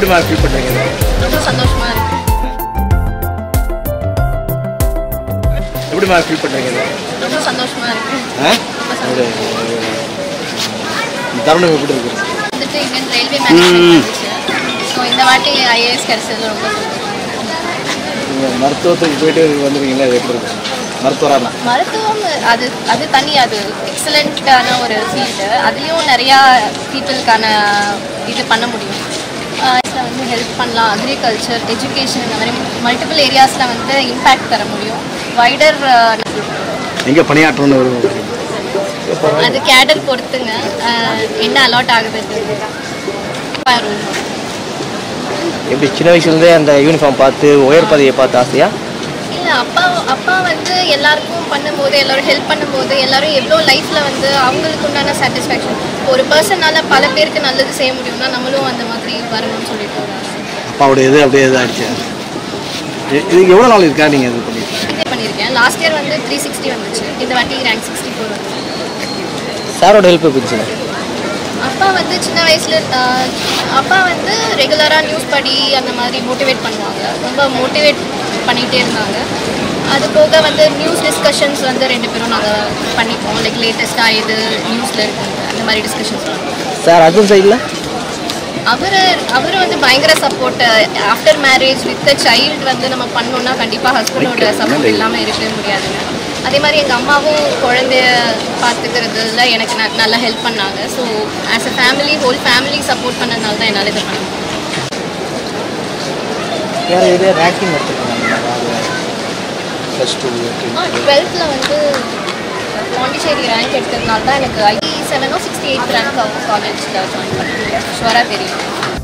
எப்படிமா ஃபீல் பண்ணுறீங்க ரொம்ப சந்தோஷமா இருக்கு எப்படிமா ஃபீல் பண்ணுறீங்க ரொம்ப சந்தோஷமா இருக்கு ஆ ஒரு இந்த தருணம் எப்படி இருக்கு வந்துட்டு இந்தியன் ரயில்வே மேனேஜ்மெண்ட் வந்துச்சு ஸோ இந்த வாட்டி ஐஏஎஸ் கிடைச்சது ரொம்ப சந்தோஷம் நீங்கள் மருத்துவத்துக்கு போயிட்டு வந்துருக்கீங்களா அது எப்படி இருக்கு மருத்துவராக மருத்துவம் அது அது தனி அது எக்ஸலண்ட்டான ஒரு ஃபீல்டு அதுலேயும் நிறையா பீப்புளுக்கான இது பண்ண முடியும் இதில் வந்து ஹெல்ப் பண்ணலாம் அக்ரிகல்ச்சர் எஜுகேஷன் இந்த மாதிரி மல்டிபிள் ஏரியாஸில் வந்து இம்பேக்ட் தர முடியும் வைடர் எங்கே பணியாற்றணும்னு விரும்புகிறீங்க அது கேடர் பொறுத்துங்க அஹ், என்ன அலாட் ஆகுது எப்படி சின்ன வயசுலேருந்தே அந்த யூனிஃபார்ம் பார்த்து உயர் பதவியை பார்த்து ஆசையா இல்லை அப்பா அப்பா வந்து எல்லாருக்கும் பண்ணும்போது எல்லாரும் ஹெல்ப் பண்ணும்போது எல்லாரும் எவ்வளோ லைஃப்பில் வந்து அவங்களுக்கு உண்டான சாட்டிஸ்ஃபேக்ஷன் ஒரு பர்சனால பல பேருக்கு நல்லது செய்ய முடியும்னா நம்மளும் அந்த மாதிரி வரணும்னு சொல்லிட்டு ஒரு ஆசை. அப்பாவுடைய இது அப்படியே இதாகிடுச்சு இதுக்கு எவ்வளோ நாள் இருக்கா நீங்கள் இது பண்ணி இதே பண்ணியிருக்கேன் லாஸ்ட் இயர் வந்து த்ரீ சிக்ஸ்டி வந்துச்சு இந்த வாட்டி ரேங்க் சிக்ஸ்டி ஃபோர் வந்துச்சு சாரோட ஹெல்ப் எப்படி அப்பா வந்து சின்ன வயசுல ஆஹ், அப்பா வந்து ரெகுலராக நியூஸ் படி அந்த மாதிரி மோட்டிவேட் பண்ணுவாங்க ரொம்ப மோட்டிவேட் பண்ணிகிட்டே இருந்தாங்க அது போக வந்து நியூஸ் டிஸ்கஷன்ஸ் வந்து ரெண்டு பேரும் நாங்கள் பண்ணிப்போம் லைக் லேட்டஸ்ட்டாக இது நியூஸில் இருக்குது அந்த மாதிரி டிஸ்கஷன்ஸ் சார் அர்ஜுன் சைடில் அவர் அவர் வந்து பயங்கர support after marriage with child வந்து நம்ம பண்ணோம்னா கண்டிப்பாக ஹஸ்பண்டோட சப்போர்ட் இல்லாமல் இருக்கவே முடியாதுங்க அதே மாதிரி எங்கள் அம்மாவும் குழந்தைய பார்த்துக்கிறதுல எனக்கு ந- நல்லா ஹெல்ப் பண்ணாங்க so as a family whole family support பண்ணதுனால தான் என்னால் இதை பண்ண முடியும் வேறு இதே ரேங்கிங் எடுத்துருக்காங்க ப்ளஸ் டூ டுவெல்த்தில் வந்து பாண்டிச்சேரி ரேங்க் எடுத்ததுனால தான் எனக்கு ஐ செவனோ சிக்ஸ்டி எயிட் ரேங்க் ஆகும் காலேஜில் ஜாயின் பண்ணேன் ஷுவராக தெரியும்